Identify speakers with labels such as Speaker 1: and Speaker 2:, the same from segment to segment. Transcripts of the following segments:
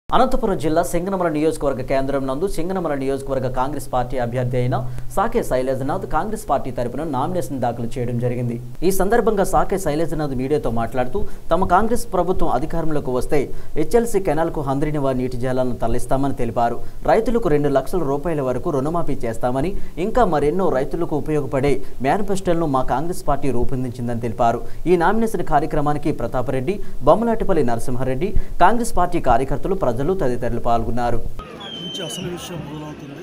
Speaker 1: అనంతపురం జిల్లా సింగనమల నియోజకవర్గ కేంద్రం నందు సింగనమల నియోజకవర్గ కాంగ్రెస్ పార్టీ అభ్యర్థి అయిన సాకే శైలేజనాథ్ కాంగ్రెస్ పార్టీ తరపున నామినేషన్ దాఖలు చేయడం జరిగింది ఈ సందర్భంగా సాకే శైలేజనాథ్ మీడియాతో మాట్లాడుతూ తమ కాంగ్రెస్ ప్రభుత్వం అధికారంలోకి వస్తే హెచ్ఎల్సీ కెనాల్కు హంద్రినివా నీటి జలాలను తరలిస్తామని తెలిపారు రైతులకు రెండు లక్షల రూపాయల వరకు రుణమాఫీ చేస్తామని ఇంకా మరెన్నో రైతులకు ఉపయోగపడే మేనిఫెస్టోలను మా కాంగ్రెస్ పార్టీ రూపొందించిందని తెలిపారు ఈ నామినేషన్ కార్యక్రమానికి ప్రతాపరెడ్డి బొమ్మలాటిపల్లి నరసింహారెడ్డి కాంగ్రెస్ పార్టీ కార్యకర్తలు ప్రజలు తదితరులు పాల్గొన్నారు
Speaker 2: నుంచి అసలు విషయం మొదలవుతుంది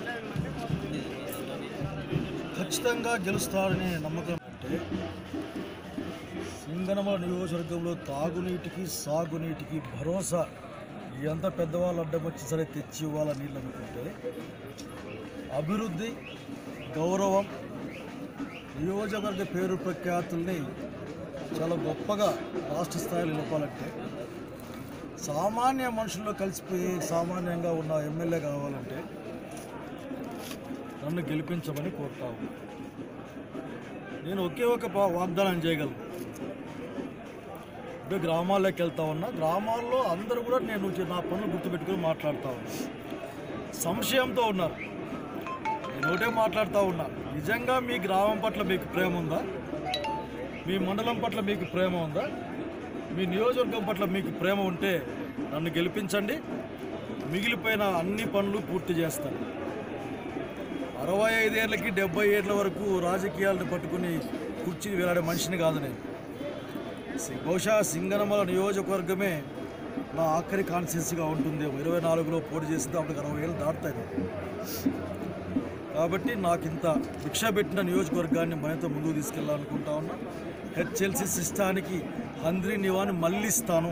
Speaker 2: ఖచ్చితంగా గెలుస్తారనే నమ్మకం అంటే సింగనమ నియోజకవర్గంలో తాగునీటికి సాగునీటికి భరోసా ఎంత పెద్దవాళ్ళు అడ్డం వచ్చి సరే తెచ్చి ఇవ్వాల నీళ్ళు అనుకుంటే అభివృద్ధి గౌరవం నియోజకవర్గ పేరు ప్రఖ్యాతుల్ని చాలా గొప్పగా రాష్ట్ర స్థాయిలో నిలపాలంటే సామాన్య మనుషుల్లో కలిసిపోయి సామాన్యంగా ఉన్న ఎమ్మెల్యే కావాలంటే నన్ను గెలిపించమని కోరుతావు నేను ఒకే ఒక పా- వాగ్దానం చేయగలను ఇప్పుడు గ్రామాల్లోకి వెళ్తా ఉన్నా గ్రామాల్లో అందరూ కూడా నేను చే- నా పనులు గుర్తుపెట్టుకుని మాట్లాడుతూ ఉన్నా సంశయంతో ఉన్నారు నేను ఒకటే మాట్లాడుతూ ఉన్నా నిజంగా మీ గ్రామం పట్ల మీకు ప్రేమ ఉందా మీ మండలం పట్ల మీకు ప్రేమ ఉందా మీ నియోజకవర్గం పట్ల మీకు ప్రేమ ఉంటే నన్ను గెలిపించండి మిగిలిపోయిన అన్ని పనులు పూర్తి చేస్తాను అరవై ఐదేళ్ళకి డెబ్బై ఏళ్ళ వరకు రాజకీయాలను పట్టుకుని కుర్చీ వేలాడే మనిషిని కాదు నేను సి- బహుశా సింగనమల నియోజకవర్గమే నా ఆఖరి కాన్స్టిట్యున్సీగా ఉంటుంది ఇరవై నాలుగులో పోటీ చేసింది అప్పటికి అరవై ఏళ్ళు దాటుతాయి కాబట్టి నాకు ఇంత భిక్ష పెట్టిన నియోజకవర్గాన్ని మనతో ముందుకు తీసుకెళ్ళాలనుకుంటా ఉన్నా హెచ్ఎల్సి సిస్టానికి హంద్రి నివాని మళ్ళిస్తాను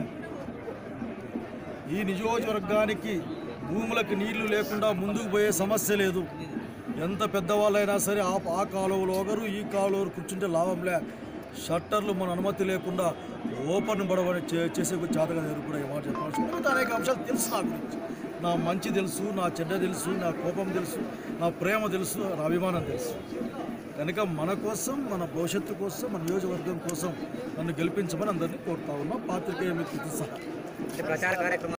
Speaker 2: ఈ నియోజకవర్గానికి భూములకు నీళ్లు లేకుండా ముందుకు పోయే సమస్య లేదు ఎంత పెద్దవాళ్ళైనా సరే ఆ ఆ కాలువలో ఒకరు ఈ కాలువలు కూర్చుంటే లాభంలే షట్టర్లు మన అనుమతి లేకుండా ఓపెన్ పడవని చే- చేసే చేతగా కూడా ఏమాట చెప్పాల్సి మిగతా అనేక అంశాలు తెలుసు నా గురించి నా మంచి తెలుసు నా చెడ్డ తెలుసు నా కోపం తెలుసు నా ప్రేమ తెలుసు నా అభిమానం తెలుసు కనుక మన కోసం మన భవిష్యత్తు కోసం మన నియోజకవర్గం కోసం నన్ను గెలిపించమని అందరినీ కోరుతా ఉన్నాం పాత్రికేయ మిత్రులతో సహా